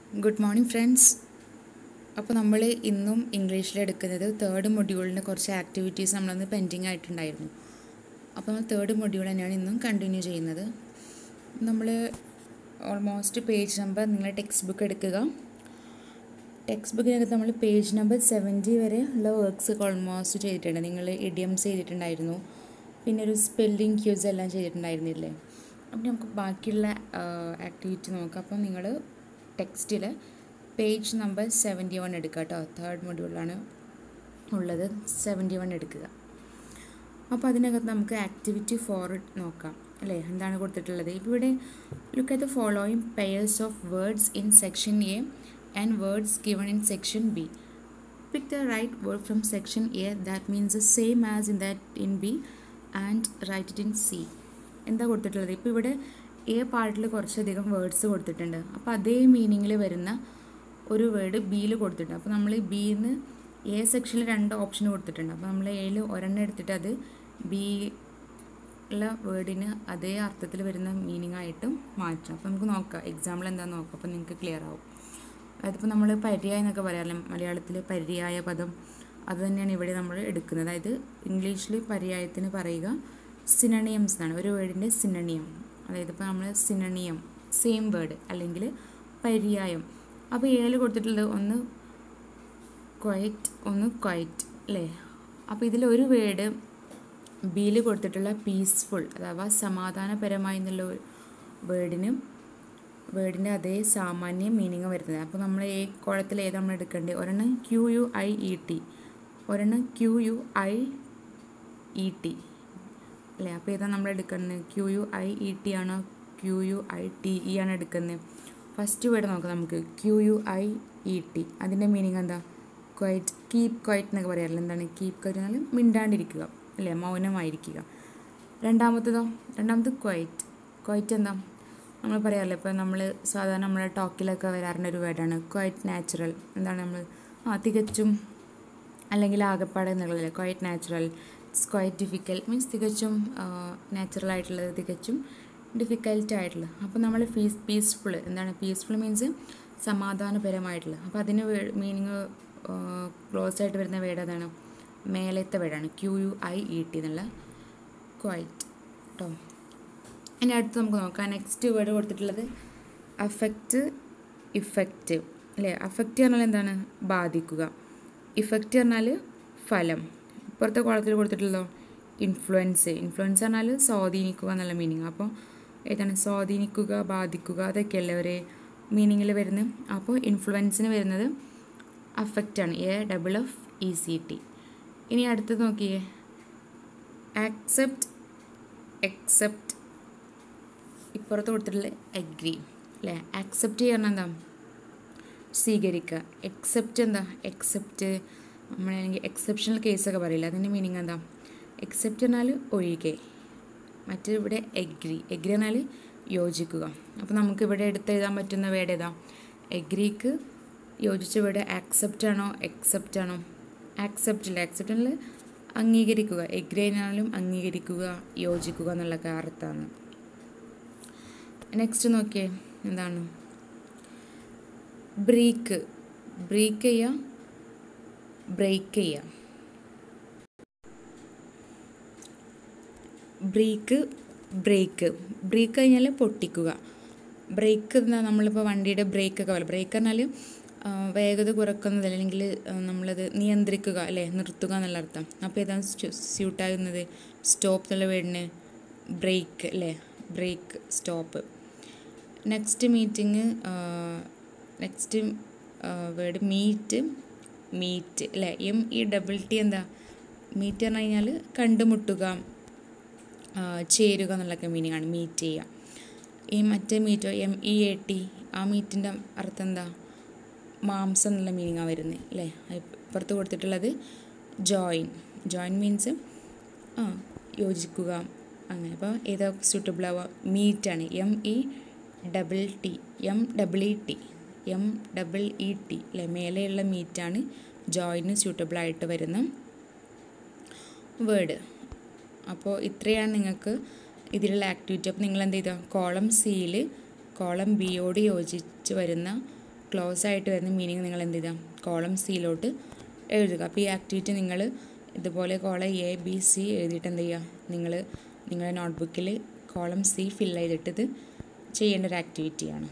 good morning friends അപ്പോൾ നമ്മൾ ഇന്നും ഇംഗ്ലീഷിൽ എടുക്കുന്നത് തേർഡ് മൊഡ്യൂളിന് കുറച്ച് ആക്ടിവിറ്റീസ് നമ്മളൊന്ന് പെൻഡിങ് ആയിട്ടുണ്ടായിരുന്നു അപ്പോൾ നമ്മൾ തേർഡ് മൊഡ്യൂൾ തന്നെയാണ് ഇന്നും കണ്ടിന്യൂ ചെയ്യുന്നത് നമ്മൾ ഓൾമോസ്റ്റ് പേജ് നമ്പർ നിങ്ങൾ ടെക്സ്റ്റ് ബുക്ക് എടുക്കുക ടെക്സ്റ്റ് ബുക്കിനകത്ത് നമ്മൾ പേജ് നമ്പർ സെവൻറ്റി വരെ ഉള്ള വർക്ക്സ് ഓൾമോസ്റ്റ് ചെയ്തിട്ടുണ്ട് നിങ്ങൾ ഇഡിയംസ് ചെയ്തിട്ടുണ്ടായിരുന്നു പിന്നെ ഒരു സ്പെല്ലിംഗ് ക്യൂസ് എല്ലാം ചെയ്തിട്ടുണ്ടായിരുന്നില്ലേ അപ്പം നമുക്ക് ബാക്കിയുള്ള ആക്ടിവിറ്റി നോക്കാം അപ്പം നിങ്ങൾ ടെക്സ്റ്റിൽ പേജ് നമ്പർ സെവൻറ്റി വൺ എടുക്കുക കേട്ടോ തേർഡ് മൊഡ്യൂളിലാണ് ഉള്ളത് സെവൻറ്റി വൺ എടുക്കുക അപ്പോൾ അതിനകത്ത് നമുക്ക് ആക്ടിവിറ്റി ഫോർ നോക്കാം അല്ലേ എന്താണ് കൊടുത്തിട്ടുള്ളത് ഇപ്പോൾ ഇവിടെ look at the following pairs of words in section A and words given in section B pick the right word from section A that means the same as in that in B and write it in C എന്താ കൊടുത്തിട്ടുള്ളത് ഇപ്പോൾ ഇവിടെ A പാർട്ടിൽ കുറച്ചധികം words കൊടുത്തിട്ടുണ്ട് അപ്പോൾ അതേ മീനിങ്ങിൽ വരുന്ന ഒരു വേർഡ് ബിയിൽ കൊടുത്തിട്ടുണ്ട് അപ്പോൾ നമ്മൾ ബിന്ന് എ സെക്ഷനിൽ രണ്ട് ഓപ്ഷൻ കൊടുത്തിട്ടുണ്ട് അപ്പോൾ നമ്മൾ എയിൽ ഒരെണ്ണം എടുത്തിട്ട് അത് ബി ഉള്ള വേർഡിന് അതേ അർത്ഥത്തിൽ വരുന്ന മീനിങ് ആയിട്ടും മാറ്റാം അപ്പോൾ നമുക്ക് നോക്കാം എക്സാമ്പിൾ എന്താണെന്ന് നോക്കാം അപ്പോൾ നിങ്ങൾക്ക് ക്ലിയർ ആവും അതിപ്പോൾ നമ്മൾ പര്യായം എന്നൊക്കെ പറയാറില്ല മലയാളത്തിൽ പര്യായ പദം അത് തന്നെയാണ് ഇവിടെ നമ്മൾ എടുക്കുന്നത് അതായത് ഇംഗ്ലീഷിൽ പര്യായത്തിന് പറയുക സിനണിയംസ് എന്നാണ് ഒരു വേർഡിൻ്റെ സിനണിയം അതായത് ഇപ്പോൾ നമ്മൾ സിനണിയം സെയിം വേർഡ് അല്ലെങ്കിൽ പര്യായം അപ്പോൾ ഏഴ് കൊടുത്തിട്ടുള്ളത് ഒന്ന് ക്വയറ്റ് ഒന്ന് ക്വയറ്റ് അല്ലേ അപ്പോൾ ഇതിലൊരു വേർഡ് ബിയിൽ കൊടുത്തിട്ടുള്ള പീസ്ഫുൾ അഥവാ സമാധാനപരമായി എന്നുള്ള വേർഡിന് വേർഡിൻ്റെ അതേ സാമാന്യ മീനിങ് വരുന്നത് അപ്പോൾ നമ്മൾ ഈ കുളത്തിൽ ഏത് നമ്മൾ എടുക്കേണ്ടത് ഒരെണ്ണം Q U I E T ഒരെണ്ണം Q U I E T അല്ലേ അപ്പോൾ ഏതാണ് നമ്മൾ എടുക്കുന്നത് Q U I E T ആണോ Q U I T E ആണ് എടുക്കുന്നത് ഫസ്റ്റ് വേർഡ് നോക്കാം നമുക്ക് Q U I E T അതിൻ്റെ മീനിങ് എന്താ ക്വൈറ്റ് കീപ് ക്വൈറ്റ് എന്നൊക്കെ പറയാറില്ല എന്താണ് കീപ് ക്വൈറ്റ് എന്നാൽ മിണ്ടാണ്ടിരിക്കുക അല്ലേ മൗനമായിരിക്കുക രണ്ടാമത്തതോ രണ്ടാമത് ക്വൈറ്റ് ക്വൈറ്റ് എന്താ നമ്മൾ പറയാറില്ല ഇപ്പോൾ നമ്മൾ സാധാരണ നമ്മുടെ ടോക്കിലൊക്കെ വരാറുണ്ട് ഒരു വേർഡാണ് ക്വൈറ്റ് നാച്ചുറൽ എന്താണ് നമ്മൾ ആ തികച്ചും അല്ലെങ്കിൽ ആകപ്പാടെ എന്നുള്ളതല്ലേ quite natural it's quite difficult means തികച്ചും നാച്ചുറൽ ആയിട്ടുള്ളത് തികച്ചും ഡിഫിക്കൽട്ട് ആയിട്ടുള്ളത് അപ്പോൾ നമ്മൾ ഫീസ് പീസ്ഫുൾ എന്താണ് പീസ്ഫുൾ മീൻസ് സമാധാനപരമായിട്ടുള്ളത് അപ്പോൾ അതിന് മീനിങ് ക്ലോസ് ആയിട്ട് വരുന്ന വേർഡ് അതാണ് മേലത്തെ വേർഡാണ് Q U I E T എന്നുള്ള ക്വൈറ്റ് കേട്ടോ ഇനി അടുത്ത് നമുക്ക് നോക്കാം നെക്സ്റ്റ് വേർഡ് കൊടുത്തിട്ടുള്ളത് അഫക്റ്റ് ഇഫക്റ്റ് അല്ലേ അഫക്റ്റ് പറഞ്ഞാൽ എന്താണ് ബാധിക്കുക ഇഫക്റ്റ് പറഞ്ഞാൽ ഫലം ഇപ്പുറത്തെ കോളത്തിൽ കൊടുത്തിട്ടുള്ളതോ ഇൻഫ്ലുവൻസ് ഇൻഫ്ലുവൻസ് പറഞ്ഞാൽ സ്വാധീനിക്കുക എന്നുള്ള മീനിങ് അപ്പോൾ ഏതാണ് സ്വാധീനിക്കുക ബാധിക്കുക അതൊക്കെയല്ലേ ഒരു മീനിങ്ങിൽ വരുന്നത് അപ്പോൾ ഇൻഫ്ലുവൻസിന് വരുന്നത് അഫക്റ്റാണ് A double F E C T ഇനി അടുത്തത് നോക്കിയേ ആക്സെപ്റ്റ് എക്സെപ്റ്റ് ഇപ്പുറത്ത് കൊടുത്തിട്ടുള്ള അഗ്രി അല്ലേ ആക്സെപ്റ്റ് ചെയ്യണം എന്താ സ്വീകരിക്കുക എക്സെപ്റ്റ് എന്താ എക്സെപ്റ്റ് നമ്മളാണെങ്കിൽ എക്സെപ്ഷണൽ കേസൊക്കെ പറയില്ല അതിൻ്റെ മീനിങ് എന്താ എക്സെപ്റ്റ് എന്നാൽ ഒഴികെ മറ്റേ ഇവിടെ എഗ്രി എഗ്രി എന്നാൽ യോജിക്കുക അപ്പോൾ നമുക്ക് ഇവിടെ എടുത്തെഴുതാൻ പറ്റുന്ന വേർഡ് ഏതാ എഗ്രിക്ക് യോജിച്ച വേർഡ് ആക്സെപ്റ്റ് ആണോ എക്സെപ്റ്റ് ആണോ ആക്സെപ്റ്റ് ഇല്ല ആക്സെപ്റ്റ് എന്നാൽ അംഗീകരിക്കുക എഗ്രി എന്നാലും അംഗീകരിക്കുക യോജിക്കുക എന്നുള്ള അർത്ഥമാണ് നെക്സ്റ്റ് നോക്കിയേ എന്താണ് ബ്രേക്ക് ബ്രേക്ക് ചെയ്യുക ബ്രേക്ക് ചെയ്യുക ബ്രേക്ക് ബ്രേക്ക് ബ്രേക്ക് കഴിഞ്ഞാൽ പൊട്ടിക്കുക ബ്രേക്ക് എന്നാൽ നമ്മളിപ്പോൾ വണ്ടിയുടെ ബ്രേക്കൊക്കെ പോലെ ബ്രേക്ക് പറഞ്ഞാൽ വേഗത കുറക്കുന്നത് അല്ലെങ്കിൽ നമ്മളത് നിയന്ത്രിക്കുക അല്ലേ നിർത്തുക എന്നുള്ള അർത്ഥം അപ്പോൾ ഏതാണ് സ്യൂട്ടാകുന്നത് സ്റ്റോപ്പ് എന്നുള്ള വേർഡിന് ബ്രേക്ക് അല്ലേ brake stop next meeting next word meet meet അല്ലേ എം ഇ ഡബിൾ ടി എന്താ മീറ്റ് പറഞ്ഞു കഴിഞ്ഞാൽ കണ്ടുമുട്ടുക ചേരുക എന്നുള്ളൊക്കെ മീനിങ് ആണ് മീറ്റ് ചെയ്യുക ഈ മറ്റേ മീറ്റോ എം ഇ എ ടി ആ മീറ്റിൻ്റെ അർത്ഥം എന്താ മാംസം എന്നുള്ള മീനിങ്ങാണ് വരുന്നത് അല്ലേ ഇപ്പുറത്ത് കൊടുത്തിട്ടുള്ളത് ജോയിൻ ജോയിൻ മീൻസ് ആ യോജിക്കുക അങ്ങനെ അപ്പോൾ ഏതാ സ്യൂട്ടബിൾ ആവുക മീറ്റാണ് M E double T M double E T M double E T അല്ലേ മേലെയുള്ള മീറ്റാണ് ജോയിന് സ്യൂട്ടബിൾ ആയിട്ട് വരുന്ന വേർഡ് അപ്പോൾ ഇത്രയാണ് നിങ്ങൾക്ക് ഇതിലുള്ള ആക്ടിവിറ്റി അപ്പോൾ നിങ്ങൾ എന്ത് ചെയ്താൽ കോളം സിയിൽ കോളം ബിയോട് യോജിച്ച് വരുന്ന ക്ലോസ് ആയിട്ട് വരുന്ന മീനിങ് നിങ്ങൾ എന്ത് ചെയ്യുക കോളം സിയിലോട്ട് എഴുതുക അപ്പോൾ ഈ ആക്ടിവിറ്റി നിങ്ങൾ ഇതുപോലെ കോളം എ ബി സി എഴുതിയിട്ട് എന്ത് ചെയ്യുക നിങ്ങൾ നിങ്ങളുടെ നോട്ട്ബുക്കിൽ കോളം സി ഫിൽ ചെയ്തിട്ട് ഇത് ചെയ്യേണ്ട ഒരു ആക്ടിവിറ്റിയാണ്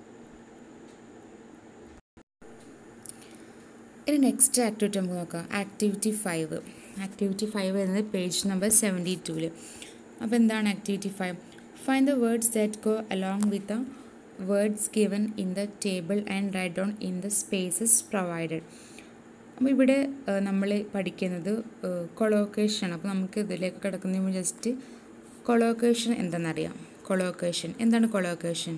ഇനി നെക്സ്റ്റ് ആക്ടിവിറ്റി നമുക്ക് നോക്കാം ആക്ടിവിറ്റി ഫൈവ് ആക്ടിവിറ്റി ഫൈവ് വരുന്നത് പേജ് നമ്പർ സെവൻറ്റി ടൂവിൽ അപ്പോൾ എന്താണ് activity five find the words that go along with the words given in the table and write down in the spaces provided അപ്പോൾ ഇവിടെ നമ്മൾ പഠിക്കുന്നത് കൊളോക്കേഷൻ അപ്പോൾ നമുക്ക് ഇതിലേക്ക് കിടക്കുന്ന മുമ്പ് ജസ്റ്റ് കൊളോക്കേഷൻ എന്താണെന്നറിയാം കൊളോക്കേഷൻ എന്താണ് കൊളോക്കേഷൻ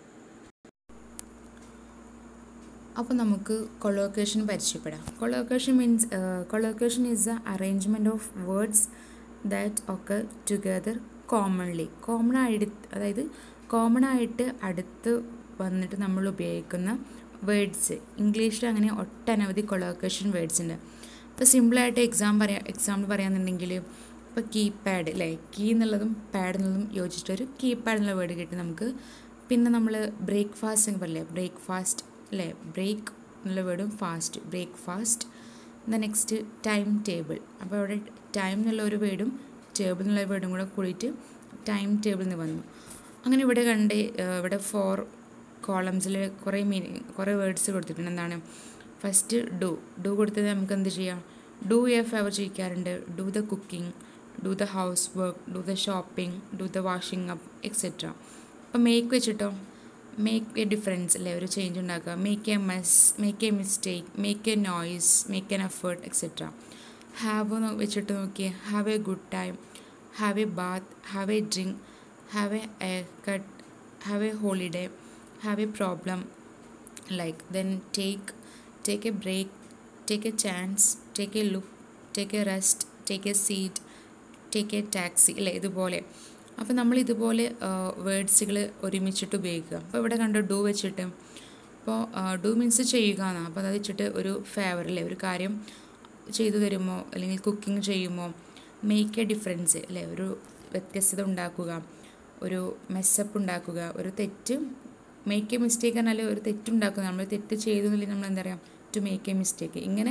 അപ്പോൾ നമുക്ക് കൊളോക്കേഷൻ പരിചയപ്പെടാം collocation means collocation is the arrangement of words that occur together commonly common ആയിട്ട് അതായത് കോമൺ ആയിട്ട് അടുത്ത് വന്നിട്ട് നമ്മൾ ഉപയോഗിക്കുന്ന വേർഡ്സ് ഇംഗ്ലീഷിൽ അങ്ങനെ ഒട്ടനവധി കൊളോക്കേഷൻ വേർഡ്സ് ഉണ്ട് ഇപ്പോൾ സിമ്പിളായിട്ട് എക്സാം പറയാം എക്സാമ്പിൾ പറയാന്നുണ്ടെങ്കിൽ ഇപ്പോൾ കീ പാഡ് അല്ലേ കീ എന്നുള്ളതും പാഡ് എന്നുള്ളതും യോജിച്ചിട്ടൊരു കീ പാഡ് എന്നുള്ള വേർഡ് കിട്ടി നമുക്ക് പിന്നെ നമ്മൾ ബ്രേക്ക്ഫാസ്റ്റ് എന്ന് പറയില്ലേ ബ്രേക്ക്ഫാസ്റ്റ് അല്ലേ ബ്രേക്ക് എന്നുള്ള വേർഡും fast breakfast the next time table അപ്പോൾ അവിടെ ടൈം എന്നുള്ള ഒരു വേർഡും ടേബിൾ എന്നുള്ള വേർഡും കൂടെ കൂടിയിട്ട് ടൈം ടേബിൾ എന്ന് വന്നു അങ്ങനെ ഇവിടെ കണ്ട് ഇവിടെ ഫോർ കോളംസിൽ കുറേ മീനിങ് കുറേ വേർഡ്സ് കൊടുത്തിട്ടുണ്ട് എന്താണ് ഫസ്റ്റ് ഡു ഡു കൊടുത്തത് നമുക്ക് എന്ത് ചെയ്യാം ഡു എഫ് അവർ ചോദിക്കാറുണ്ട് do the cooking do the house work do the shopping do the washing up etcetera അപ്പോൾ മേക്ക് വെച്ചിട്ടോ മേക്ക് എ ഡിഫറൻസ് അല്ലേ ഒരു ചേഞ്ച് ഉണ്ടാക്കുക make a mess make a mistake make a noise make an effort etcetera have വെച്ചിട്ട് നോക്കിയേ have a good time have a bath have a drink have a cut have a holiday have a problem like then take take a break take a chance take a look take a rest take a seat take a taxi അല്ലേ ഇതുപോലെ അപ്പോൾ നമ്മൾ ഇതുപോലെ വേർഡ്സുകൾ ഒരുമിച്ചിട്ട് ഉപയോഗിക്കുക അപ്പോൾ ഇവിടെ കണ്ടു do വെച്ചിട്ട് അപ്പോൾ ഡു മീൻസ് ചെയ്യുക എന്നാണ് അപ്പോൾ അത് വെച്ചിട്ട് ഒരു ഫേവർ അല്ലേ ഒരു കാര്യം ചെയ്തു തരുമോ അല്ലെങ്കിൽ കുക്കിംഗ് ചെയ്യുമോ മേക്ക് എ ഡിഫറൻസ് അല്ലേ ഒരു വ്യത്യസ്തത ഉണ്ടാക്കുക ഒരു മെസ്സപ്പ് ഉണ്ടാക്കുക ഒരു തെറ്റ് മേക്ക് എ മിസ്റ്റേക്ക് പറഞ്ഞാൽ ഒരു തെറ്റുണ്ടാക്കുക നമ്മൾ തെറ്റ് ചെയ്തു എന്നുണ്ടെങ്കിൽ നമ്മൾ എന്താ പറയുക ടു മേക്ക് എ മിസ്റ്റേക്ക് ഇങ്ങനെ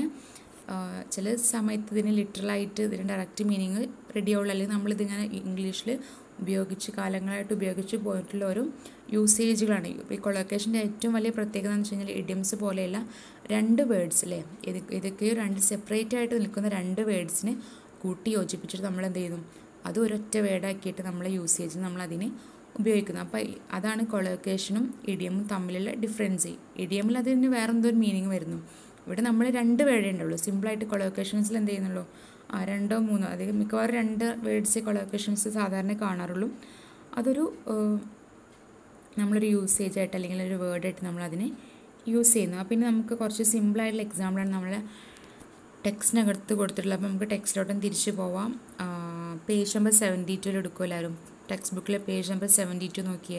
ചില സമയത്ത് ഇതിന് ലിറ്ററലായിട്ട് ഇതിന് ഡയറക്റ്റ് മീനിങ് റെഡി ആവുള്ളൂ അല്ലെങ്കിൽ നമ്മളിതിങ്ങനെ ഇംഗ്ലീഷിൽ ഉപയോഗിച്ച് കാലങ്ങളായിട്ട് ഉപയോഗിച്ച് പോയിട്ടുള്ള ഓരോ യൂസേജുകളാണ് ഇപ്പോൾ ഈ കൊളോക്കേഷൻ്റെ ഏറ്റവും വലിയ പ്രത്യേകത എന്ന് വെച്ച് കഴിഞ്ഞാൽ ഇഡിയംസ് പോലെയല്ല രണ്ട് വേർഡ്സ് അല്ലേ ഇത് ഇതൊക്കെയോ രണ്ട് സെപ്പറേറ്റ് ആയിട്ട് നിൽക്കുന്ന രണ്ട് വേർഡ്സിനെ കൂട്ടി യോജിപ്പിച്ചിട്ട് നമ്മൾ എന്ത് ചെയ്യുന്നു അത് ഒരൊറ്റ വേർഡാക്കിയിട്ട് നമ്മളെ യൂസേജ് നമ്മളതിനെ ഉപയോഗിക്കുന്നത് അപ്പോൾ അതാണ് കൊളോക്കേഷനും ഇഡിയമും തമ്മിലുള്ള ഡിഫറൻസ് ഇഡിയമിൽ അതിന് വേറെ എന്തോ ഒരു മീനിങ് വരുന്നു ഇവിടെ നമ്മൾ രണ്ട് വേർഡേ ഉണ്ടാവുള്ളൂ സിമ്പിളായിട്ട് കൊളോക്കേഷൻസിൽ എന്ത് ചെയ്യുന്നുള്ളൂ ആ രണ്ടോ മൂന്നോ അധികം മിക്കവാറും രണ്ട് വേർഡ്സ് കൊളോക്കേഷൻസ് സാധാരണ കാണാറുള്ളൂ അതൊരു നമ്മളൊരു യൂസേജ് ആയിട്ട് അല്ലെങ്കിൽ ഒരു വേർഡായിട്ട് നമ്മളതിനെ യൂസ് ചെയ്യുന്നു അപ്പോൾ പിന്നെ നമുക്ക് കുറച്ച് സിമ്പിളായിട്ടുള്ള എക്സാമ്പിളാണ് നമ്മളെ ടെക്സ്റ്റിനകത്ത് കൊടുത്തിട്ടുള്ളത് അപ്പോൾ നമുക്ക് ടെക്സ്റ്റിലോട്ടും തിരിച്ചു പോവാം പേജ് നമ്പർ സെവൻറ്റി ടുവിൽ എടുക്കും എല്ലാവരും ടെക്സ്റ്റ് ബുക്കിലെ പേജ് നമ്പർ സെവൻറ്റി ടു നോക്കിയേ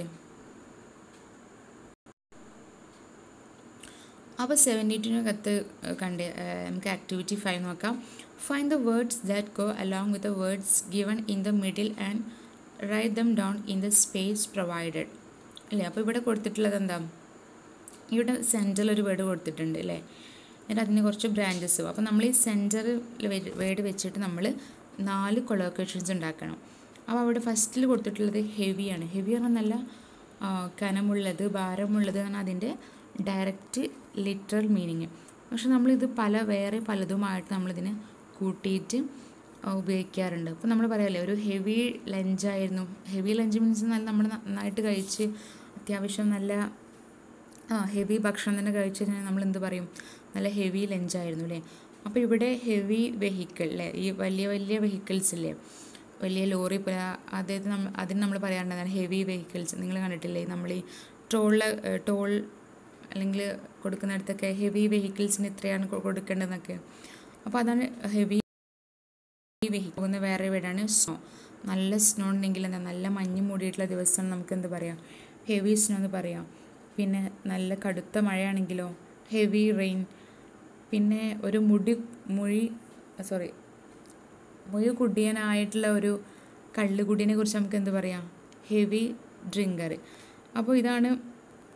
അപ്പോൾ സെവൻറ്റി ടുവിനകത്ത് കണ്ട് നമുക്ക് ആക്ടിവിറ്റി ഫൈവ് നോക്കാം find the words that go along with the words given in the middle and write them down in the space provided അല്ലേ അപ്പോൾ ഇവിടെ കൊടുത്തിട്ടുള്ളത് എന്താ ഇവിടെ സെൻറ്ററിൽ ഒരു വേർഡ് കൊടുത്തിട്ടുണ്ട് അല്ലേ എന്നിട്ട് അതിന് കുറച്ച് ബ്രാഞ്ചസ് അപ്പോൾ നമ്മൾ ഈ സെൻറ്ററിൽ വേർഡ് വെച്ചിട്ട് നമ്മൾ നാല് കൊളോക്കേഷൻസ് ഉണ്ടാക്കണം അപ്പോൾ അവിടെ ഫസ്റ്റിൽ കൊടുത്തിട്ടുള്ളത് ഹെവിയാണ് ഹെവി പറഞ്ഞാൽ നല്ല കനമുള്ളത് ഭാരമുള്ളത് എന്നാണ് അതിൻ്റെ ഡയറക്റ്റ് ലിറ്ററൽ മീനിങ് പക്ഷെ നമ്മളിത് പല വേറെ പലതുമായിട്ട് നമ്മളിതിനെ കൂട്ടിയിട്ട് ഉപയോഗിക്കാറുണ്ട് അപ്പോൾ നമ്മൾ പറയാമല്ലേ ഒരു ഹെവി ലഞ്ചായിരുന്നു ഹെവി ലഞ്ച് മീൻസ് നല്ല നമ്മൾ നന്നായിട്ട് കഴിച്ച് അത്യാവശ്യം നല്ല ആ ഹെവി ഭക്ഷണം തന്നെ കഴിച്ച് കഴിഞ്ഞാൽ നമ്മൾ എന്ത് പറയും നല്ല ഹെവി ലഞ്ചായിരുന്നു അല്ലേ അപ്പോൾ ഇവിടെ ഹെവി വെഹിക്കിൾ അല്ലേ ഈ വലിയ വലിയ വെഹിക്കിൾസ് ഇല്ലേ വലിയ ലോറി പോലെ അതായത് നമ്മൾ അതിന് നമ്മൾ പറയാറുണ്ട് ഹെവി വെഹിക്കിൾസ് നിങ്ങൾ കണ്ടിട്ടില്ലേ നമ്മൾ ഈ ടോളിൽ ടോൾ അല്ലെങ്കിൽ കൊടുക്കുന്നിടത്തൊക്കെ ഹെവി വെഹിക്കിൾസിന് ഇത്രയാണ് കൊടുക്കേണ്ടതെന്നൊക്കെ അപ്പോൾ അതാണ് ഹെവി വെഹിക്കിൾ പോകുന്ന വേറെ വീടാണ് സ്നോ നല്ല സ്നോ ഉണ്ടെങ്കിൽ എന്താ നല്ല മഞ്ഞ് മൂടിയിട്ടുള്ള ദിവസം നമുക്ക് എന്ത് പറയാം ഹെവി സ്നോ എന്ന് പറയാം പിന്നെ നല്ല കടുത്ത മഴയാണെങ്കിലോ ഹെവി റെയിൻ പിന്നെ ഒരു മുടി മൊഴി സോറി മൊഴി കുടിയനായിട്ടുള്ള ഒരു കള്ളുകുടിയനെ കുറിച്ച് നമുക്ക് എന്ത് പറയാം ഹെവി ഡ്രിങ്കർ അപ്പോൾ ഇതാണ്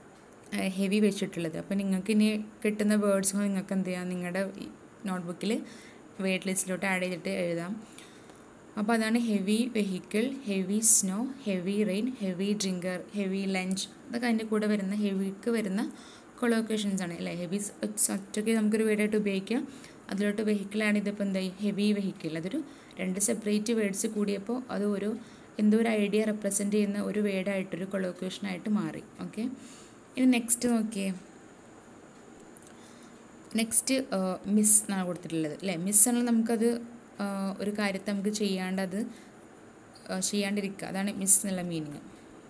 ഹെവി വെച്ചിട്ടുള്ളത് അപ്പോൾ നിങ്ങൾക്ക് ഇനി കിട്ടുന്ന വേർഡ്സും നിങ്ങൾക്ക് എന്ത് ചെയ്യാം നിങ്ങളുടെ നോട്ട്ബുക്കിൽ വേർഡ് ലിസ്റ്റിലോട്ട് ആഡ് ചെയ്തിട്ട് എഴുതാം അപ്പോൾ അതാണ് heavy vehicle heavy snow heavy rain heavy drinker heavy lunch അതൊക്കെ അതിൻ്റെ കൂടെ വരുന്ന ഹെവിക്ക് വരുന്ന കൊളോക്കേഷൻസ് ആണ് അല്ലേ ഹെവി ഒറ്റയ്ക്ക് നമുക്കൊരു വേർഡായിട്ട് ഉപയോഗിക്കാം അതിലോട്ട് വെഹിക്കിളാണ് ഇതിപ്പോൾ എന്തായി ഹെവി വെഹിക്കിൾ അതൊരു രണ്ട് സെപ്പറേറ്റ് വേർഡ്സ് കൂടിയപ്പോൾ അത് ഒരു എന്തോ ഒരു ഐഡിയ റെപ്രസെൻ്റ് ചെയ്യുന്ന ഒരു വേർഡായിട്ടൊരു കൊളോക്കേഷനായിട്ട് മാറി ഓക്കെ ഇനി നെക്സ്റ്റ് നോക്കിയേ നെക്സ്റ്റ് മിസ് എന്നാണ് കൊടുത്തിട്ടുള്ളത് അല്ലേ മിസ് എന്നാൽ നമുക്കത് ഒരു കാര്യത്തെ നമുക്ക് ചെയ്യാണ്ട് അത് ചെയ്യാണ്ടിരിക്കുക അതാണ് മിസ് എന്നുള്ള മീനിങ്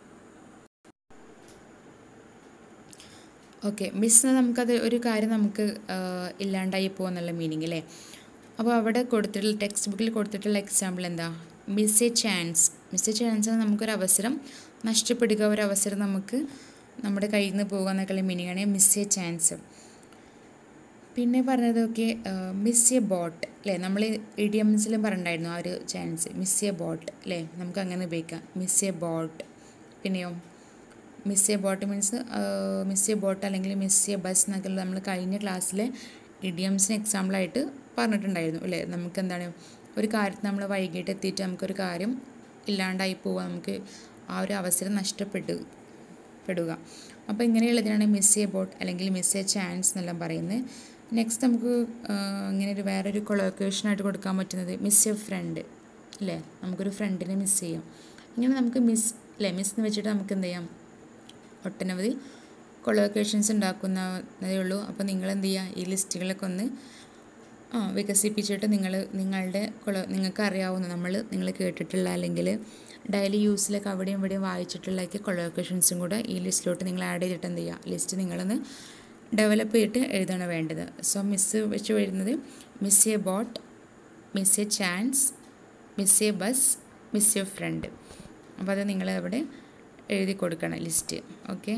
ഓക്കെ മിസ് എന്നാൽ നമുക്കത് ഒരു കാര്യം നമുക്ക് ഇല്ലാണ്ടായി പോകുന്നുള്ള മീനിങ് അല്ലേ അപ്പോൾ അവിടെ കൊടുത്തിട്ടുള്ള ടെക്സ്റ്റ് ബുക്കിൽ കൊടുത്തിട്ടുള്ള എക്സാമ്പിൾ എന്താ miss a chance miss a chance നമുക്കൊരു അവസരം നഷ്ടപ്പെടുക ഒരു അവസരം നമുക്ക് നമ്മുടെ കയ്യിൽ നിന്ന് പോകുക എന്നൊക്കെയുള്ള മീനിങ്ങാണ് മിസ് എ ചാൻസ് പിന്നെ പറഞ്ഞതൊക്കെ മിസ് എ ബോട്ട് അല്ലേ നമ്മൾ ഇഡിയംസിലും പറഞ്ഞിട്ടുണ്ടായിരുന്നു ആ ഒരു ചാൻസ് മിസ് എ ബോട്ട് അല്ലേ നമുക്ക് അങ്ങനെ ഉപയോഗിക്കാം മിസ് എ ബോട്ട് പിന്നെയോ miss a boat means miss a boat അല്ലെങ്കിൽ മിസ് എ ബസ് എന്നൊക്കെ നമ്മൾ കഴിഞ്ഞ ക്ലാസ്സിലെ ഇഡിയംസിന് എക്സാമ്പിളായിട്ട് പറഞ്ഞിട്ടുണ്ടായിരുന്നു അല്ലേ നമുക്ക് എന്താണ് ഒരു കാര്യത്തിൽ നമ്മൾ വൈകിട്ട് എത്തിയിട്ട് നമുക്കൊരു കാര്യം ഇല്ലാണ്ടായി പോവുക നമുക്ക് ആ ഒരു അവസരം നഷ്ടപ്പെട്ടു പെടുക അപ്പോൾ ഇങ്ങനെയുള്ളതിനാണ് മിസ് എ ബോട്ട് അല്ലെങ്കിൽ മിസ് എ ചാൻസ് എന്നെല്ലാം പറയുന്നത് നെക്സ്റ്റ് നമുക്ക് ഇങ്ങനെ ഒരു വേറൊരു കൊളോക്കേഷനായിട്ട് കൊടുക്കാൻ പറ്റുന്നത് മിസ് എ ഫ്രണ്ട് അല്ലേ നമുക്കൊരു ഫ്രണ്ടിനെ മിസ് ചെയ്യാം ഇങ്ങനെ നമുക്ക് മിസ് അല്ലേ മിസ് എന്ന് വെച്ചിട്ട് നമുക്ക് എന്ത് ചെയ്യാം ഒട്ടനവധി കൊളോക്കേഷൻസ് ഉണ്ടാക്കുന്നതേ ഉള്ളൂ അപ്പോൾ നിങ്ങൾ എന്ത് ചെയ്യുക ഈ ലിസ്റ്റുകളൊക്കെ ഒന്ന് ആ വികസിപ്പിച്ചിട്ട് നിങ്ങൾ നിങ്ങളുടെ കൊള നിങ്ങൾക്ക് അറിയാവുന്ന നമ്മൾ നിങ്ങൾ കേട്ടിട്ടുള്ള അല്ലെങ്കിൽ ഡെയിലി യൂസിലൊക്കെ അവിടെയും ഇവിടെയും വായിച്ചിട്ടുള്ളതൊക്കെ കൊളോക്കേഷൻസും കൂടെ ഈ ലിസ്റ്റിലോട്ട് നിങ്ങൾ ആഡ് ചെയ്തിട്ട് എന്ത് ചെയ്യുക ലിസ്റ്റ് നിങ്ങളൊന്ന് ഡെവലപ്പ് ചെയ്തിട്ട് എഴുതാണ് വേണ്ടത് സോ മിസ് വെച്ച് വരുന്നത് miss a boat miss a chance miss a bus miss a friend അപ്പോൾ അത് നിങ്ങൾ അവിടെ എഴുതി കൊടുക്കണം ലിസ്റ്റ് ഓക്കെ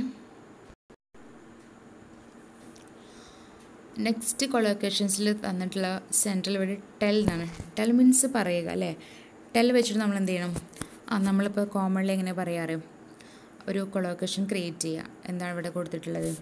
നെക്സ്റ്റ് കൊളോക്കേഷൻസിൽ തന്നിട്ടുള്ള സെൻട്രൽ വേർഡ് ടെൽ എന്നാണ് ടെൽ മീൻസ് പറയുക അല്ലേ ടെൽ വെച്ചിട്ട് നമ്മൾ എന്ത് ചെയ്യണം ആ നമ്മളിപ്പോൾ കോമൺലി എങ്ങനെ പറയാറ് ഒരു കൊളോക്കേഷൻ ക്രിയേറ്റ് ചെയ്യുക എന്താണ് ഇവിടെ കൊടുത്തിട്ടുള്ളത്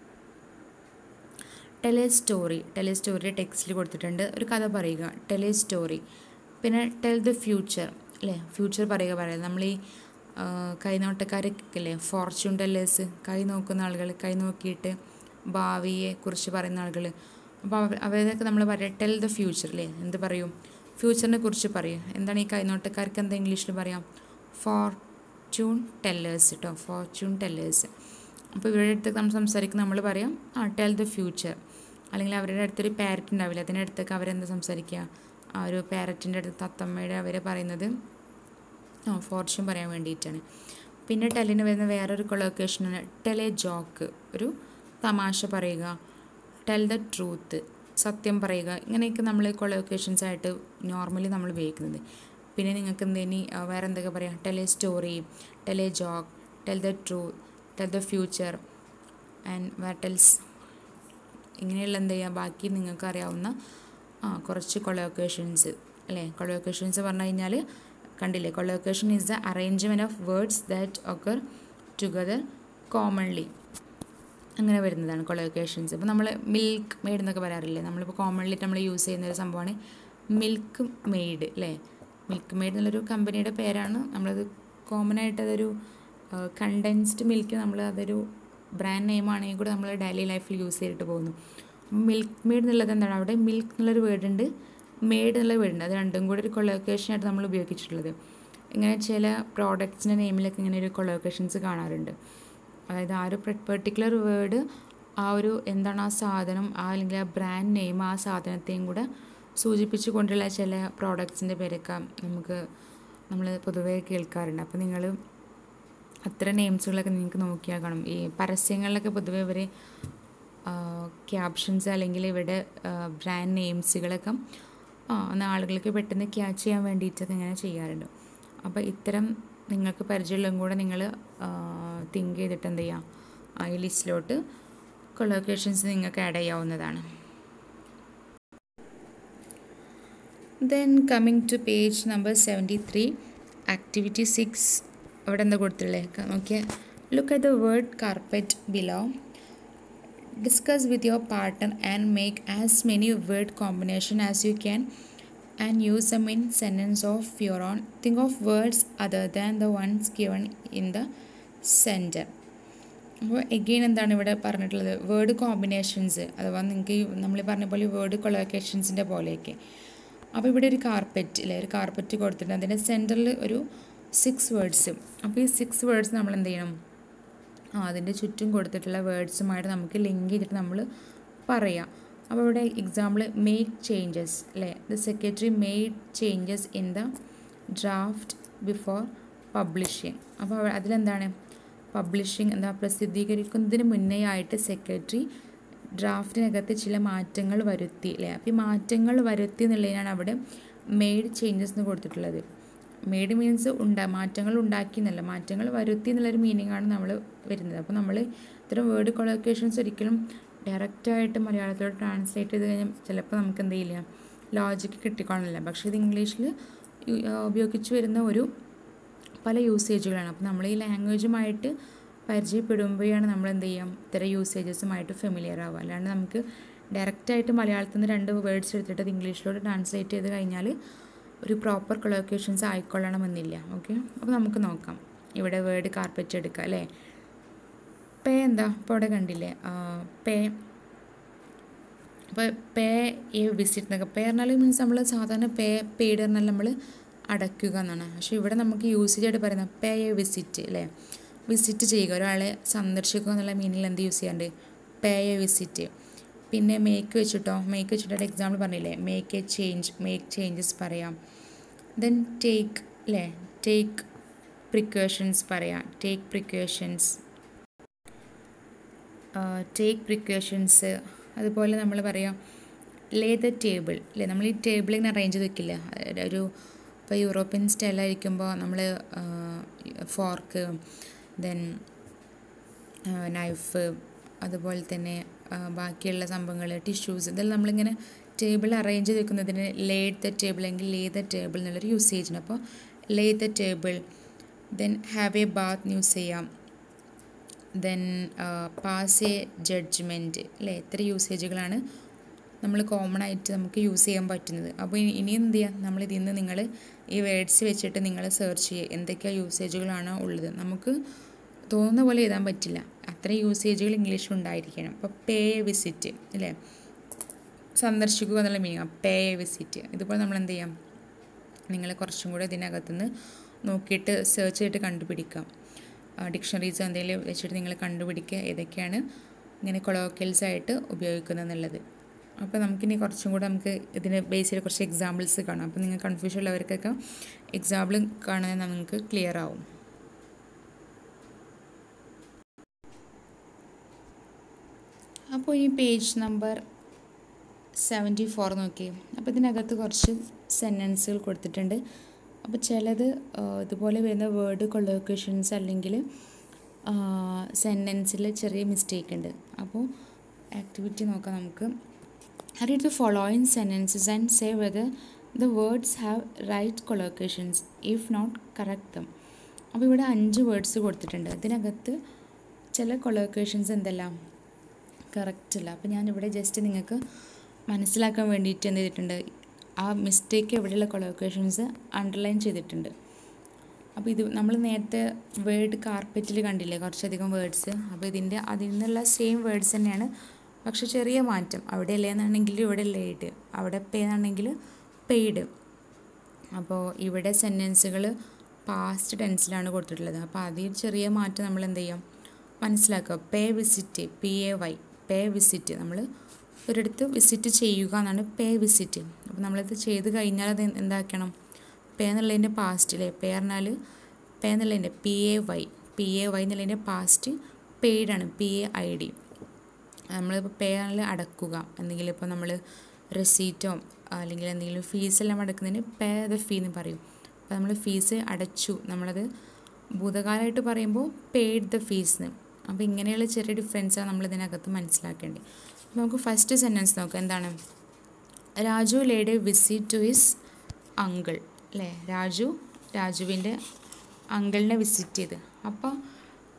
ടെലേ സ്റ്റോറി ടെലേ സ്റ്റോറി ടെക്സ്റ്റിൽ കൊടുത്തിട്ടുണ്ട് ഒരു കഥ പറയുക ടെലേ സ്റ്റോറി പിന്നെ ടെൽ ദ ഫ്യൂച്ചർ അല്ലേ ഫ്യൂച്ചർ പറയുക പറയുക നമ്മൾ ഈ കൈനോട്ടക്കാരൊക്കെ അല്ലേ ഫോർച്യൂൺ ടെല്ലേഴ്സ് കൈ നോക്കുന്ന ആളുകൾ കൈ നോക്കിയിട്ട് ഭാവിയെ കുറിച്ച് പറയുന്ന ആളുകൾ അപ്പോൾ അവരൊക്കെ നമ്മൾ പറയാം ടെൽ ദ ഫ്യൂച്ചർ അല്ലേ എന്ത് പറയും ഫ്യൂച്ചറിനെ കുറിച്ച് പറയും എന്താണ് ഈ കൈനോട്ടക്കാർക്ക് എന്താ ഇംഗ്ലീഷിൽ പറയാം ഫോർച്യൂൺ ടെല്ലേഴ്സ് കേട്ടോ ഫോർച്യൂൺ ടെല്ലേഴ്സ് അപ്പോൾ ഇവരുടെ അടുത്ത് നമ്മൾ സംസാരിക്കുന്ന നമ്മൾ പറയാം ആ ടെൽ ദ ഫ്യൂച്ചർ അല്ലെങ്കിൽ അവരുടെ അടുത്തൊരു പാരറ്റ് ഉണ്ടാവില്ല അതിൻ്റെ അടുത്തൊക്കെ അവരെന്താ സംസാരിക്കുക ആ ഒരു പാരറ്റിൻ്റെ അടുത്ത് തത്തമ്മയുടെ അവർ പറയുന്നത് ആ ഫോർച്യൂൺ പറയാൻ വേണ്ടിയിട്ടാണ് പിന്നെ ടെല്ലിന് വരുന്ന വേറൊരു കൊളോക്കേഷനാണ് ടെൽ എ ജോക്ക് ഒരു തമാശ പറയുക ടെൽ ദ ട്രൂത്ത് സത്യം പറയുക ഇങ്ങനെയൊക്കെ നമ്മൾ കൊളോക്കേഷൻസ് ആയിട്ട് നോർമലി നമ്മൾ ഉപയോഗിക്കുന്നത് പിന്നെ നിങ്ങൾക്ക് എന്തെനി വേറെ എന്തൊക്കെ പറയാം tell a story tell a joke tell the truth tell the future and what else ഇങ്ങനെയുള്ള എന്ത് ചെയ്യുക ബാക്കി നിങ്ങൾക്ക് അറിയാവുന്ന ആ കുറച്ച് കൊളോക്കേഷൻസ് അല്ലേ കൊളോക്കേഷൻസ് പറഞ്ഞു കഴിഞ്ഞാൽ കണ്ടില്ലേ collocation is the arrangement of words that occur together commonly അങ്ങനെ വരുന്നതാണ് കൊളോക്കേഷൻസ് ഇപ്പോൾ നമ്മൾ മിൽക്ക് മെയ്ഡ് എന്നൊക്കെ പറയാറില്ലേ നമ്മളിപ്പോൾ കോമൺലി നമ്മൾ യൂസ് ചെയ്യുന്ന ഒരു സംഭവമാണ് മിൽക്ക് മെയ്ഡ് അല്ലേ മിൽക്ക് മെയ്ഡ് എന്നുള്ളൊരു കമ്പനിയുടെ പേരാണ് നമ്മളത് കോമൺ ആയിട്ട് അതൊരു കണ്ടൻസ്ഡ് മിൽക്ക് നമ്മൾ അതൊരു ബ്രാൻഡ് നെയിം ആണെങ്കിൽ കൂടെ നമ്മൾ ഡെയിലി ലൈഫിൽ യൂസ് ചെയ്തിട്ട് പോകുന്നു മിൽക്ക് മെയ്ഡ് എന്നുള്ളത് എന്താണ് അവിടെ മിൽക്ക് എന്നുള്ളൊരു വേർഡ് ഉണ്ട് മെയ്ഡ് എന്നുള്ള വേർഡ് ഉണ്ട് അത് രണ്ടും കൂടി ഒരു കൊളോക്കേഷൻ ആയിട്ട് നമ്മൾ ഉപയോഗിച്ചിട്ടുള്ളത് ഇങ്ങനെ ചില പ്രോഡക്ട്സിൻ്റെ നെയിമിലൊക്കെ ഇങ്ങനെ ഒരു കൊളോക്കേഷൻസ് കാണാറുണ്ട് അതായത് ആ ഒരു പെർട്ടിക്കുലർ വേർഡ് ആ ഒരു എന്താണ് ആ സാധനം ആ അല്ലെങ്കിൽ ആ ബ്രാൻഡ് നെയിം ആ സാധനത്തെയും കൂടെ സൂചിപ്പിച്ചു കൊണ്ടുള്ള ചില പ്രോഡക്ട്സിൻ്റെ പേരൊക്കെ നമുക്ക് നമ്മൾ പൊതുവേ കേൾക്കാറുണ്ട് അപ്പോൾ നിങ്ങൾ അത്ര നെയിംസുകളൊക്കെ നിങ്ങൾക്ക് നോക്കിയാൽ കാണും ഈ പരസ്യങ്ങളിലൊക്കെ പൊതുവേ ഇവർ ക്യാപ്ഷൻസ് അല്ലെങ്കിൽ ഇവിടെ ബ്രാൻഡ് നെയിംസുകളൊക്കെ ആ ഒന്ന് ആളുകൾക്ക് പെട്ടെന്ന് ക്യാച്ച് ചെയ്യാൻ വേണ്ടിയിട്ടൊക്കെ ഇങ്ങനെ ചെയ്യാറുണ്ട് അപ്പോൾ ഇത്തരം നിങ്ങൾക്ക് പരിചയമുള്ളതും കൂടെ നിങ്ങൾ തിങ്ക് ചെയ്തിട്ട് എന്ത് ചെയ്യാം ആ ഈ ലിസ്റ്റിലോട്ട് കൊളോക്കേഷൻസ് നിങ്ങൾക്ക് ആഡ് ചെയ്യാവുന്നതാണ് then coming to page number seventy three activity six അവിടെ എന്താ കൊടുത്തിട്ടുള്ളത് നോക്കിയാൽ look at the word carpet below discuss with your partner and make as many word combination as you can and use them in sentence of your own think of words other than the ones given in the center അപ്പോൾ again എന്താണ് ഇവിടെ പറഞ്ഞിട്ടുള്ളത് word combinations അഥവാ നിങ്ങൾക്ക് നമ്മൾ പറഞ്ഞ പോലെ word കൊളോക്കേഷൻസിൻ്റെ പോലെയൊക്കെ അപ്പോൾ ഇവിടെ ഒരു കാർപ്പറ്റ് അല്ലേ ഒരു കാർപ്പറ്റ് കൊടുത്തിട്ട് അതിൻ്റെ സെൻറ്ററിൽ ഒരു സിക്സ് വേർഡ്സ് അപ്പോൾ ഈ സിക്സ് വേർഡ്സ് നമ്മൾ എന്ത് ചെയ്യണം ആ അതിൻ്റെ ചുറ്റും കൊടുത്തിട്ടുള്ള വേർഡ്സുമായിട്ട് നമുക്ക് ലിങ്ക് ചെയ്തിട്ട് നമ്മൾ പറയാം അപ്പോൾ ഇവിടെ എക്സാമ്പിൾ മെയ്ക്ക് ചേഞ്ചസ് അല്ലേ the secretary made changes in the draft before publishing അപ്പോൾ അതിലെന്താണ് പബ്ലിഷിങ് എന്താ പ്രസിദ്ധീകരിക്കുന്നതിന് മുന്നേ ആയിട്ട് സെക്രട്ടറി ഡ്രാഫ്റ്റിനകത്ത് ചില മാറ്റങ്ങൾ വരുത്തി അല്ലേ അപ്പോൾ ഈ മാറ്റങ്ങൾ വരുത്തി എന്നുള്ളതിനാണ് അവിടെ മെയ്ഡ് ചേഞ്ചസ് എന്ന് കൊടുത്തിട്ടുള്ളത് മെയ്ഡ് മീൻസ് ഉണ്ടാ മാറ്റങ്ങൾ ഉണ്ടാക്കി എന്നല്ല മാറ്റങ്ങൾ വരുത്തി എന്നുള്ളൊരു മീനിങ് ആണ് നമ്മൾ വരുന്നത് അപ്പോൾ നമ്മൾ ഇത്തരം വേർഡ് കൊളോക്കേഷൻസ് ഒരിക്കലും ഡയറക്റ്റായിട്ട് മലയാളത്തിലോട്ട് ട്രാൻസ്ലേറ്റ് ചെയ്ത് കഴിഞ്ഞാൽ ചിലപ്പോൾ നമുക്ക് എന്ത് ചെയ്യില്ല ലോജിക്ക് കിട്ടിക്കോളണില്ല പക്ഷേ ഇത് ഇംഗ്ലീഷിൽ ഉപയോഗിച്ച് വരുന്ന ഒരു പല യൂസേജുകളാണ് അപ്പോൾ നമ്മൾ ഈ ലാംഗ്വേജുമായിട്ട് പരിചയപ്പെടുമ്പോഴാണ് നമ്മൾ എന്ത് ചെയ്യാം ഇത്തരം യൂസേജസുമായിട്ട് ഫെമിലിയർ ആവുക അല്ലാണ്ട് നമുക്ക് ഡയറക്റ്റായിട്ട് മലയാളത്തിൽ നിന്ന് രണ്ട് വേർഡ്സ് എടുത്തിട്ട് അത് ഇംഗ്ലീഷിലോട്ട് ട്രാൻസ്ലേറ്റ് ചെയ്ത് കഴിഞ്ഞാൽ ഒരു പ്രോപ്പർ കൊളോക്കേഷൻസ് ആയിക്കൊള്ളണമെന്നില്ല ഓക്കെ അപ്പോൾ നമുക്ക് നോക്കാം ഇവിടെ വേർഡ് കാർപ്പറ്റ് എടുക്കുക അല്ലേ പേ എന്താ ഇപ്പോൾ അവിടെ കണ്ടില്ലേ പേ അപ്പോൾ പേ എ വിസിറ്റ് എന്നൊക്കെ പേ പറഞ്ഞാൽ മീൻസ് നമ്മൾ സാധാരണ പേ പെയ്ഡ് പറഞ്ഞാൽ നമ്മൾ അടയ്ക്കുക എന്നാണ് പക്ഷേ ഇവിടെ നമുക്ക് യൂസേജ് ആയിട്ട് പറയുന്നത് പേ എ വിസിറ്റ് അല്ലേ വിസിറ്റ് ചെയ്യുക ഒരാളെ സന്ദർശിക്കുക എന്നുള്ള മീനിങ്ങിൽ എന്ത് യൂസ് ചെയ്യാണ്ട് പേ എ വിസിറ്റ് പിന്നെ മേക്ക് വെച്ചിട്ടോ മേക്ക് വെച്ചിട്ട് എക്സാമ്പിൾ പറഞ്ഞില്ലേ make a change make changes പറയാം ദെൻ ടേക്ക് അല്ലേ ടേക്ക് പ്രിക്കോഷൻസ് പറയാം ടേക്ക് പ്രിക്കോഷൻസ് ടേക്ക് പ്രിക്കോഷൻസ് അതുപോലെ നമ്മൾ പറയാം ലേ ദ ടേബിൾ അല്ലേ നമ്മൾ ഈ ടേബിൾ ഇങ്ങനെ അറേഞ്ച് ചെയ്ത് വെക്കില്ല ഒരു ഇപ്പോൾ യൂറോപ്യൻ സ്റ്റൈലായിരിക്കുമ്പോൾ നമ്മൾ ഫോർക്ക് ദെൻ നൈഫ് അതുപോലെ തന്നെ ബാക്കിയുള്ള സംഭവങ്ങൾ ടിഷ്യൂസ് ഇതെല്ലാം നമ്മളിങ്ങനെ ടേബിൾ അറേഞ്ച് ചെയ്ത് വെക്കുന്നതിന് ലേഡ് ദ ടേബിൾ അല്ലെങ്കിൽ ലേ ദ ടേബിൾ എന്നുള്ളൊരു യൂസേജിന് അപ്പോൾ lay the table then have a bath use ചെയ്യാം ദെൻ പാസ് എ ജഡ്ജ്മെൻറ്റ് അല്ലേ എത്ര യൂസേജുകളാണ് നമ്മൾ കോമൺ ആയിട്ട് നമുക്ക് യൂസ് ചെയ്യാൻ പറ്റുന്നത് അപ്പോൾ ഇനി എന്ത് ചെയ്യാം നമ്മൾ ഇതിൽ നിന്ന് നിങ്ങൾ ഈ വേർഡ്സ് വെച്ചിട്ട് നിങ്ങൾ സെർച്ച് ചെയ്യുക എന്തൊക്കെ യൂസേജുകളാണോ ഉള്ളത് നമുക്ക് തോന്നുന്ന പോലെ എഴുതാൻ പറ്റില്ല അത്ര യൂസേജുകൾ ഇംഗ്ലീഷിൽ ഉണ്ടായിരിക്കണം അപ്പോൾ പേ വിസിറ്റ് അല്ലേ സന്ദർശിക്കുക എന്നുള്ള മീനിങ് പേ വിസിറ്റ് ഇതുപോലെ നമ്മൾ എന്ത് ചെയ്യാം നിങ്ങൾ കുറച്ചും കൂടെ ഇതിനകത്തുനിന്ന് നോക്കിയിട്ട് സെർച്ച് ചെയ്തിട്ട് കണ്ടുപിടിക്കാം ഡിക്ഷണറീസ് എന്തെങ്കിലും വെച്ചിട്ട് നിങ്ങൾ കണ്ടുപിടിക്കുക ഏതൊക്കെയാണ് ഇങ്ങനെ കൊളോക്കൽസ് ആയിട്ട് ഉപയോഗിക്കുന്നത് എന്നുള്ളത് അപ്പോൾ നമുക്കിനി കുറച്ചും കൂടെ നമുക്ക് ഇതിന് ബേസ് ചെയ്ത് കുറച്ച് എക്സാമ്പിൾസ് കാണാം അപ്പോൾ നിങ്ങൾ കൺഫ്യൂഷൻ ഉള്ളവർക്കൊക്കെ എക്സാമ്പിൾ കാണുന്നത് നമുക്ക് ക്ലിയർ ആവും അപ്പോൾ ഈ പേജ് നമ്പർ സെവൻറ്റി ഫോർ നോക്കി അപ്പോൾ ഇതിനകത്ത് കുറച്ച് സെൻറ്റൻസുകൾ കൊടുത്തിട്ടുണ്ട് അപ്പോൾ ചിലത് ഇതുപോലെ വരുന്ന വേർഡ് കൊളോക്കേഷൻസ് അല്ലെങ്കിൽ സെൻറ്റൻസിൽ ചെറിയ മിസ്റ്റേക്ക് ഉണ്ട് അപ്പോൾ ആക്ടിവിറ്റി നോക്കാം നമുക്ക് read the following sentences and say whether the words have right collocations if not correct them അപ്പോൾ ഇവിടെ അഞ്ച് വേർഡ്സ് കൊടുത്തിട്ടുണ്ട് ഇതിനകത്ത് ചില കൊളോക്കേഷൻസ് എന്തെല്ലാം കറക്റ്റ് അല്ല അപ്പോൾ ഞാനിവിടെ ജസ്റ്റ് നിങ്ങൾക്ക് മനസ്സിലാക്കാൻ വേണ്ടിയിട്ട് എന്ത് ചെയ്തിട്ടുണ്ട് ആ മിസ്റ്റേക്ക് എവിടെയുള്ള കൊളോക്കേഷൻസ് അണ്ടർലൈൻ ചെയ്തിട്ടുണ്ട് അപ്പോൾ ഇത് നമ്മൾ നേരത്തെ വേർഡ് കാർപ്പറ്റിൽ കണ്ടില്ലേ കുറച്ചധികം വേർഡ്സ് അപ്പോൾ ഇതിൻ്റെ അതിൽ നിന്നുള്ള സെയിം വേർഡ്സ് തന്നെയാണ് പക്ഷെ ചെറിയ മാറ്റം അവിടെ അല്ലേന്നാണെങ്കിൽ ഇവിടെ ലേഡ് അവിടെ പേ എന്നാണെങ്കിൽ പെയ്ഡ് അപ്പോൾ ഇവിടെ സെൻറ്റൻസുകൾ പാസ്റ്റ് ടെൻസിലാണ് കൊടുത്തിട്ടുള്ളത് അപ്പോൾ അതിൽ ചെറിയ മാറ്റം നമ്മൾ എന്ത് ചെയ്യാം മനസ്സിലാക്കുക pay visit P A Y pay visit നമ്മൾ ഒരിടത്ത് വിസിറ്റ് ചെയ്യുക എന്നാണ് പേ വിസിറ്റ് അപ്പോൾ നമ്മളിത് ചെയ്ത് കഴിഞ്ഞാൽ അത് എന്താക്കണം പേ എന്നുള്ളതിൻ്റെ പാസ്റ്റിലെ പേ പറഞ്ഞാൽ പേ എന്നുള്ളതിൻ്റെ P A Y P A Y എന്നുള്ളതിൻ്റെ പാസ്റ്റ് പെയ്ഡാണ് പി എ ഐ ഡി നമ്മളിപ്പോൾ പേ ആണെങ്കിൽ അടക്കുക എന്തെങ്കിലും ഇപ്പോൾ നമ്മൾ റെസീറ്റോ അല്ലെങ്കിൽ എന്തെങ്കിലും ഫീസെല്ലാം അടക്കുന്നതിന് പേ ദ ഫീ എന്ന് പറയും അപ്പോൾ നമ്മൾ ഫീസ് അടച്ചു നമ്മളത് ഭൂതകാലമായിട്ട് പറയുമ്പോൾ പെയ്ഡ് ദ ഫീസ് അപ്പോൾ ഇങ്ങനെയുള്ള ചെറിയ ഡിഫറൻസാണ് നമ്മൾ ഇതിനകത്ത് മനസ്സിലാക്കേണ്ടത് അപ്പോൾ നമുക്ക് ഫസ്റ്റ് സെൻറ്റൻസ് നോക്കാം എന്താണ് Raju laid a visit to his uncle അല്ലേ രാജു രാജുവിൻ്റെ അങ്കിളിനെ വിസിറ്റ് ചെയ്ത് അപ്പോൾ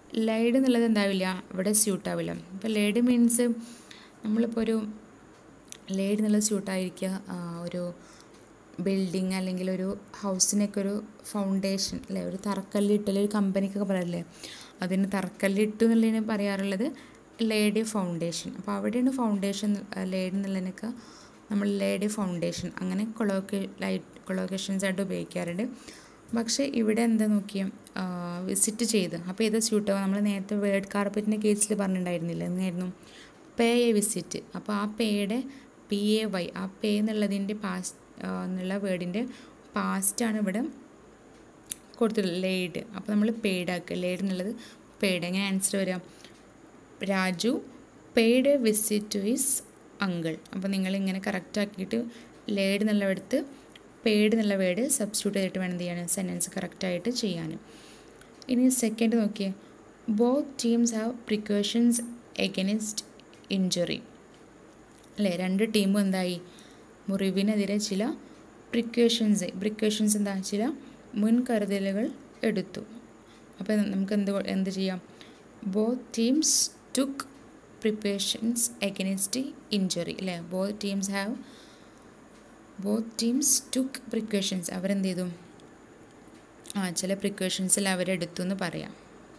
ലൈഡ് എന്നുള്ളത് എന്താവില്ല ഇവിടെ സ്യൂട്ട് ആവില്ല ഇപ്പോൾ ലൈഡ് മീൻസ് നമ്മളിപ്പോൾ ഒരു ലൈഡ് എന്നുള്ളത് സ്യൂട്ടായിരിക്കുക ഒരു ബിൽഡിങ് അല്ലെങ്കിൽ ഒരു ഹൗസിനൊക്കെ ഒരു ഫൗണ്ടേഷൻ അല്ലേ ഒരു തറക്കല്ലിട്ട് അല്ലെങ്കിൽ ഒരു കമ്പനിക്കൊക്കെ പറയില്ലേ അതിന് തറക്കല്ലിട്ടു എന്നുള്ളതിന് പറയാറുള്ളത് ലേഡി ഫൗണ്ടേഷൻ അപ്പോൾ അവിടെയാണ് ഫൗണ്ടേഷൻ ലേഡ് എന്നുള്ളതിനൊക്കെ നമ്മൾ ലേഡി ഫൗണ്ടേഷൻ അങ്ങനെ കൊളോക്കെ ലൈറ്റ് കൊളോക്കേഷൻസ് ആയിട്ട് ഉപയോഗിക്കാറുണ്ട് പക്ഷേ ഇവിടെ എന്താ നോക്കിയാൽ വിസിറ്റ് ചെയ്ത് അപ്പോൾ ഇത് സ്യൂട്ടാവും നമ്മൾ നേരത്തെ വേർഡ് കാർപ്പറ്റിൻ്റെ കേസിൽ പറഞ്ഞിട്ടുണ്ടായിരുന്നില്ല എന്നായിരുന്നു പേ എ വിസിറ്റ് അപ്പോൾ ആ പേയുടെ പി എ വൈ ആ പേ എന്നുള്ളതിൻ്റെ പാസ്റ്റ് എന്നുള്ള വേർഡിൻ്റെ പാസ്റ്റാണ് ഇവിടെ കൊടുത്തിട്ടുള്ളത് ലേഡ് അപ്പോൾ നമ്മൾ പെയ്ഡ് ആക്കുക ലേഡ് എന്നുള്ളത് പെയ്ഡ് എങ്ങനെ ആൻസർ വരാം Raju paid a visit to his uncle അപ്പോൾ നിങ്ങളിങ്ങനെ കറക്റ്റ് ആക്കിയിട്ട് ലേഡ് എന്നുള്ളടുത്ത് പെയ്ഡ് എന്നുള്ള വേർഡ് സബ്സ്റ്റിറ്റ്യൂട്ട് ചെയ്തിട്ട് വേണം എന്ത് ചെയ്യാൻ സെൻറ്റൻസ് കറക്റ്റായിട്ട് ചെയ്യാൻ ഇനി സെക്കൻഡ് നോക്കിയേ both teams have precautions against injury അല്ലേ രണ്ട് ടീമും എന്തായി മുറിവിനെതിരെ ചില പ്രിക്കോഷൻസ് പ്രിക്കോഷൻസ് എന്താ ചില മുൻകരുതലുകൾ എടുത്തു അപ്പോൾ നമുക്ക് എന്ത് എന്ത് ചെയ്യാം both teams took preparations against injury അല്ലേ both teams have both teams took precautions അവരെന്ത് ചെയ്തു ആ ചില പ്രിക്കോഷൻസിൽ അവരെടുത്തു എന്ന് പറയാം